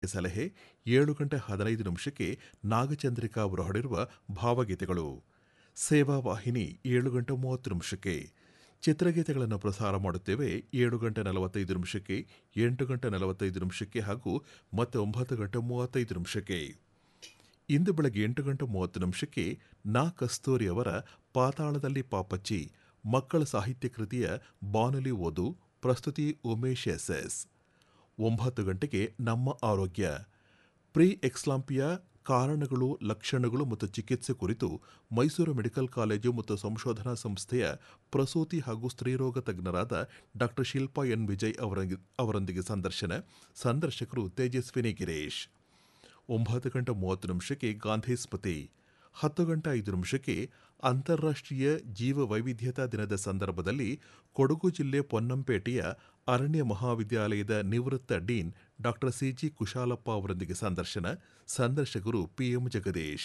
ನೀತಿ ಸಲಹೆ ಏಳು ಗಂಟೆ ಹದಿನೈದು ನಿಮಿಷಕ್ಕೆ ನಾಗಚಂದ್ರಿಕಾ ಅವರು ಹಾಡಿರುವ ಭಾವಗೀತೆಗಳು ಸೇವಾ ವಾಹಿನಿ ಏಳು ಗಂಟೆ ಮೂವತ್ತು ನಿಮಿಷಕ್ಕೆ ಚಿತ್ರಗೀತೆಗಳನ್ನು ಪ್ರಸಾರ ಮಾಡುತ್ತೇವೆ ಏಳು ಗಂಟೆ ನಲವತ್ತೈದು ನಿಮಿಷಕ್ಕೆ ಎಂಟು ಗಂಟೆ ನಲವತ್ತೈದು ನಿಮಿಷಕ್ಕೆ ಹಾಗೂ ಮತ್ತೆ ಒಂಬತ್ತು ಗಂಟೆ ಮೂವತ್ತೈದು ನಿಮಿಷಕ್ಕೆ ಇಂದು ಬೆಳಗ್ಗೆ ಎಂಟು ಗಂಟೆ ಮೂವತ್ತು ನಿಮಿಷಕ್ಕೆ ನಾ ಕಸ್ತೂರಿ ಅವರ ಪಾತಾಳದಲ್ಲಿ ಪಾಪಚ್ಚಿ ಮಕ್ಕಳ ಸಾಹಿತ್ಯ ಕೃತಿಯ ಬಾನುಲಿ ಓದು ಪ್ರಸ್ತುತಿ ಉಮೇಶ್ ಎಸ್ ಎಸ್ ಒಂಬತ್ತು ಗಂಟೆಗೆ ನಮ್ಮ ಆರೋಗ್ಯ ಪ್ರೀ ಎಕ್ಸ್ಲಾಂಪಿಯ ಕಾರಣಗಳು ಲಕ್ಷಣಗಳು ಮತ್ತು ಚಿಕಿತ್ಸೆ ಕುರಿತು ಮೈಸೂರು ಮೆಡಿಕಲ್ ಕಾಲೇಜು ಮತ್ತು ಸಂಶೋಧನಾ ಸಂಸ್ಥೆಯ ಪ್ರಸೂತಿ ಹಾಗೂ ಸ್ತ್ರೀರೋಗ ತಜ್ಞರಾದ ಡಾಕ್ಟರ್ ಶಿಲ್ಪಾ ಎನ್ ವಿಜಯ್ ಅವರೊಂದಿಗೆ ಅವರೊಂದಿಗೆ ಸಂದರ್ಶನ ಸಂದರ್ಶಕರು ತೇಜಸ್ವಿನಿ ಗಿರೀಶ್ ಒಂಬತ್ತು ಗಂಟೆ ಮೂವತ್ತು ನಿಮಿಷಕ್ಕೆ ಗಾಂಧಿ ಸ್ಮೃತಿ ಹತ್ತು ಗಂಟೆ ಐದು ನಿಮಿಷಕ್ಕೆ ಅಂತಾರಾಷ್ಟ್ರೀಯ ಜೀವ ವೈವಿಧ್ಯತಾ ದಿನದ ಸಂದರ್ಭದಲ್ಲಿ ಕೊಡಗು ಜಿಲ್ಲೆ ಪೊನ್ನಂಪೇಟೆಯ ಅರಣ್ಯ ಮಹಾವಿದ್ಯಾಲಯದ ನಿವೃತ್ತ ಡೀನ್ ಡಾಕ್ಟರ್ ಸಿಜಿ ಕುಶಾಲಪ್ಪ ಅವರೊಂದಿಗೆ ಸಂದರ್ಶನ ಸಂದರ್ಶಕರು ಪಿಎಂ ಜಗದೀಶ್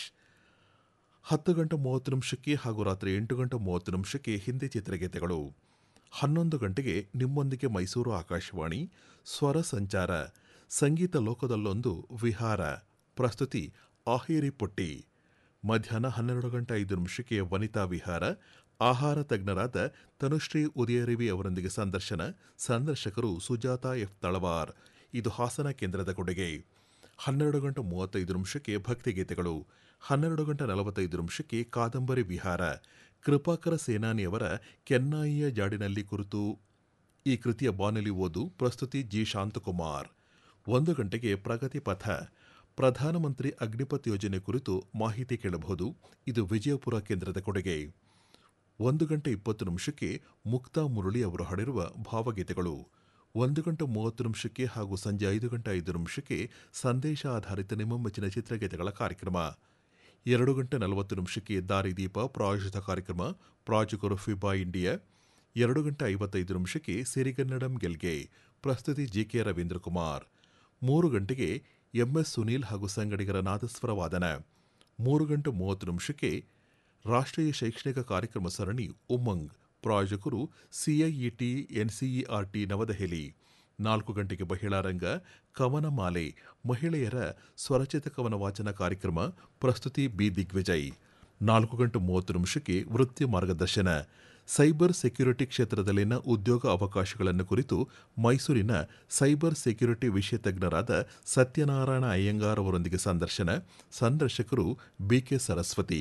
ಹತ್ತು ಗಂಟೆ ಮೂವತ್ತು ನಿಮಿಷಕ್ಕೆ ಹಾಗೂ ರಾತ್ರಿ ಎಂಟು ಗಂಟೆ ಮೂವತ್ತು ನಿಮಿಷಕ್ಕೆ ಹಿಂದಿ ಚಿತ್ರಗೀತೆಗಳು ಹನ್ನೊಂದು ಗಂಟೆಗೆ ನಿಮ್ಮೊಂದಿಗೆ ಮೈಸೂರು ಆಕಾಶವಾಣಿ ಸ್ವರ ಸಂಚಾರ ಸಂಗೀತ ಲೋಕದಲ್ಲೊಂದು ವಿಹಾರ ಪ್ರಸ್ತುತಿ ಆಹೇರಿ ಪುಟ್ಟಿ ಮಧ್ಯಾಹ್ನ ಹನ್ನೆರಡು ಗಂಟೆ ಐದು ನಿಮಿಷಕ್ಕೆ ವನಿತಾ ವಿಹಾರ ಆಹಾರ ತಜ್ಞರಾದ ತನುಶ್ರೀ ಉದಯರಿವಿ ಅವರೊಂದಿಗೆ ಸಂದರ್ಶನ ಸಂದರ್ಶಕರು ಸುಜಾತ ಎಫ್ ತಳವಾರ್ ಇದು ಹಾಸನ ಕೇಂದ್ರದ ಕೊಡುಗೆ ಹನ್ನೆರಡು ಗಂಟೆ ಮೂವತ್ತೈದು ನಿಮಿಷಕ್ಕೆ ಭಕ್ತಿಗೀತೆಗಳು ಹನ್ನೆರಡು ಗಂಟೆ ನಲವತ್ತೈದು ನಿಮಿಷಕ್ಕೆ ಕಾದಂಬರಿ ವಿಹಾರ ಕೃಪಾಕರ ಸೇನಾನಿಯವರ ಕೆನ್ನಾಯಿಯ ಜಾಡಿನಲ್ಲಿ ಕುರಿತು ಈ ಕೃತಿಯ ಬಾನುಲಿ ಓದು ಪ್ರಸ್ತುತಿ ಜಿ ಶಾಂತಕುಮಾರ್ ಒಂದು ಗಂಟೆಗೆ ಪ್ರಗತಿ ಪಥ ಪ್ರಧಾನಮಂತ್ರಿ ಅಗ್ನಿಪಥ್ ಯೋಜನೆ ಕುರಿತು ಮಾಹಿತಿ ಕೇಳಬಹುದು ಇದು ವಿಜಯಪುರ ಕೇಂದ್ರದ ಕೊಡುಗೆ ಒಂದು ಗಂಟೆ ಇಪ್ಪತ್ತು ನಿಮಿಷಕ್ಕೆ ಮುಕ್ತಾ ಮುರಳಿ ಅವರು ಹಾಡಿರುವ ಭಾವಗೀತೆಗಳು ಒಂದು ಗಂಟೆ ಮೂವತ್ತು ನಿಮಿಷಕ್ಕೆ ಹಾಗೂ ಸಂಜೆ ಐದು ಗಂಟೆ ಐದು ನಿಮಿಷಕ್ಕೆ ಸಂದೇಶ ಆಧಾರಿತ ನಿಮ್ಮ ಮೆಚ್ಚಿನ ಚಿತ್ರಗೀತೆಗಳ ಕಾರ್ಯಕ್ರಮ ಎರಡು ಗಂಟೆ ನಲವತ್ತು ನಿಮಿಷಕ್ಕೆ ದಾರಿದೀಪ ಪ್ರಾಯೋಜಿತ ಕಾರ್ಯಕ್ರಮ ಪ್ರಾಯೋಜಕರು ಫಿಬಾ ಇಂಡಿಯಾ ಎರಡು ಗಂಟೆ ಐವತ್ತೈದು ನಿಮಿಷಕ್ಕೆ ಸಿರಿಗನ್ನಡಂ ಗೆಲ್ಗೆ ಪ್ರಸ್ತುತಿ ಜಿಕೆ ರವೀಂದ್ರ ಕುಮಾರ್ ಮೂರು ಗಂಟೆಗೆ ಎಂಎಸ್ ಸುನೀಲ್ ಹಾಗೂ ಸಂಗಡಿಗರ ನಾದಸ್ವರ ವಾದನ ಮೂರು ಗಂಟೆ ಮೂವತ್ತು ನಿಮಿಷಕ್ಕೆ ರಾಷ್ಟ್ರೀಯ ಶೈಕ್ಷಣಿಕ ಕಾರ್ಯಕ್ರಮ ಸರಣಿ ಉಮಂಗ್ ಪ್ರಾಯೋಜಕರು ಸಿಐಇಟಿ ಎನ್ಸಿಇಆರ್ಟಿ ನವದೆಹಲಿ ನಾಲ್ಕು ಗಂಟೆಗೆ ಮಹಿಳಾ ರಂಗ ಕವನ ಮಾಲೆ ಮಹಿಳೆಯರ ಸ್ವರಚಿತ ಕವನ ವಾಚನ ಕಾರ್ಯಕ್ರಮ ಪ್ರಸ್ತುತಿ ಬಿ ದಿಗ್ವಿಜಯ್ ನಾಲ್ಕು ಗಂಟೆ ಮೂವತ್ತು ನಿಮಿಷಕ್ಕೆ ವೃತ್ತಿ ಮಾರ್ಗದರ್ಶನ ಸೈಬರ್ ಸೆಕ್ಯುರಿಟಿ ಕ್ಷೇತ್ರದಲ್ಲಿನ ಉದ್ಯೋಗ ಅವಕಾಶಗಳನ್ನು ಕುರಿತು ಮೈಸೂರಿನ ಸೈಬರ್ ಸೆಕ್ಯುರಿಟಿ ವಿಷಯ ತಜ್ಞರಾದ ಸತ್ಯನಾರಾಯಣ ಅಯ್ಯಂಗಾರ್ ಅವರೊಂದಿಗೆ ಸಂದರ್ಶನ ಸಂದರ್ಶಕರು ಬಿಕೆ ಸರಸ್ವತಿ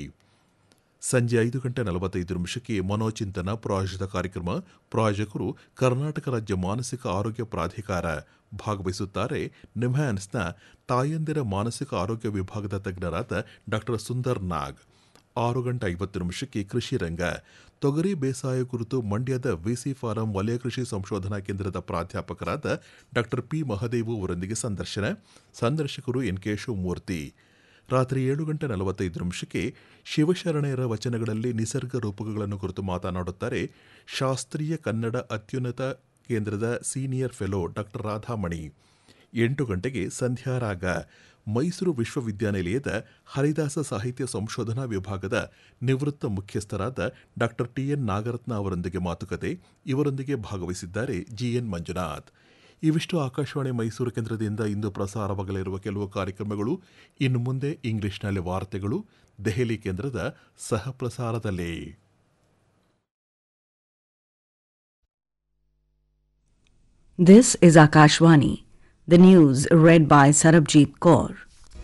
ಸಂಜೆ ಐದು ಗಂಟೆ ನಲವತ್ತೈದು ನಿಮಿಷಕ್ಕೆ ಮನೋಚಿಂತನ ಪ್ರಾಯೋಜಿತ ಕಾರ್ಯಕ್ರಮ ಪ್ರಾಯೋಜಕರು ಕರ್ನಾಟಕ ರಾಜ್ಯ ಮಾನಸಿಕ ಆರೋಗ್ಯ ಪ್ರಾಧಿಕಾರ ಭಾಗವಹಿಸುತ್ತಾರೆ ನಿಮ್ಹ್ಯಾನ್ಸ್ನ ತಾಯಂದಿರ ಮಾನಸಿಕ ಆರೋಗ್ಯ ವಿಭಾಗದ ತಜ್ಞರಾದ ಡಾಕ್ಟರ್ ಸುಂದರ್ ನಾಗ್ ಆರು ಗಂಟೆ ಐವತ್ತು ನಿಮಿಷಕ್ಕೆ ಕೃಷಿ ರಂಗ ತೊಗರಿ ಬೇಸಾಯ ಕುರಿತು ಮಂಡ್ಯದ ವಿಸಿ ಫಾರಂ ವಲಯ ಕೃಷಿ ಸಂಶೋಧನಾ ಕೇಂದ್ರದ ಪ್ರಾಧ್ಯಾಪಕರಾದ ಡಾಕ್ಟರ್ ಪಿ ಮಹದೇವು ಅವರೊಂದಿಗೆ ಸಂದರ್ಶನ ಸಂದರ್ಶಕರು ಎನ್ ಕೆ ಶಿವಮೂರ್ತಿ ರಾತ್ರಿ ಏಳು ಗಂಟೆ ನಲವತ್ತೈದು ನಿಮಿಷಕ್ಕೆ ಶಿವಶರಣೆಯರ ವಚನಗಳಲ್ಲಿ ನಿಸರ್ಗ ರೂಪಕಗಳನ್ನು ಕುರಿತು ಮಾತನಾಡುತ್ತಾರೆ ಶಾಸ್ತ್ರೀಯ ಕನ್ನಡ ಅತ್ಯುನ್ನತ ಕೇಂದ್ರದ ಸೀನಿಯರ್ ಫೆಲೋ ಡಾಕ್ಟರ್ ರಾಧಾಮಣಿ ಎಂಟು ಗಂಟೆಗೆ ಸಂಧ್ಯಾರಾಗ ಮೈಸೂರು ವಿಶ್ವವಿದ್ಯಾನಿಲಯದ ಹರಿದಾಸ ಸಾಹಿತ್ಯ ಸಂಶೋಧನಾ ವಿಭಾಗದ ನಿವೃತ್ತ ಮುಖ್ಯಸ್ಥರಾದ ಡಾಕ್ಟರ್ ಟಿಎನ್ ನಾಗರತ್ನ ಅವರೊಂದಿಗೆ ಮಾತುಕತೆ ಇವರೊಂದಿಗೆ ಭಾಗವಹಿಸಿದ್ದಾರೆ ಜಿಎನ್ ಮಂಜುನಾಥ್ ಇವಿಷ್ಟು ಆಕಾಶವಾಣಿ ಮೈಸೂರು ಕೇಂದ್ರದಿಂದ ಇಂದು ಪ್ರಸಾರವಾಗಲಿರುವ ಕೆಲವು ಕಾರ್ಯಕ್ರಮಗಳು ಇನ್ನು ಮುಂದೆ ಇಂಗ್ಲಿಷ್ನಲ್ಲಿ ವಾರ್ತೆಗಳು ದೆಹಲಿ ಕೇಂದ್ರದ ಸಹ ಪ್ರಸಾರದಲ್ಲಿ This is Akashwani. The news read by Sarabjit Kaur.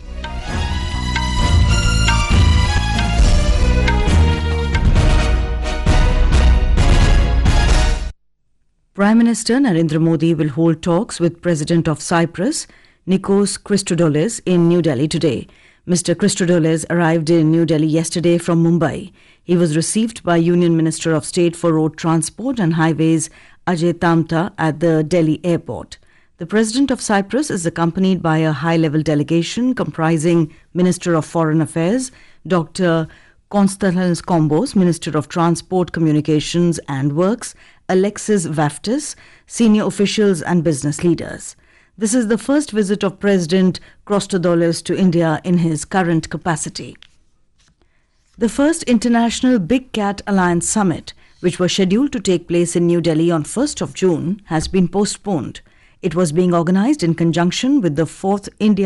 Prime Minister Narendra Modi will hold talks with President of Cyprus, Nikos Christodoulos, in New Delhi today. Mr. Christodoulos arrived in New Delhi yesterday from Mumbai. He was received by Union Minister of State for Road Transport and Highways Ajay Tamta at the Delhi airport. The President of Cyprus is accompanied by a high level delegation comprising Minister of Foreign Affairs, Dr. Konstantinos Kombos, Minister of Transport, Communications and Works, Alexis Vaftis, senior officials and business leaders. This is the first visit of President Christodoulos to India in his current capacity. The first International Big Cat Alliance Summit, which was scheduled to take place in New Delhi on 1st of June, has been postponed. It was being organized in conjunction with the 4th India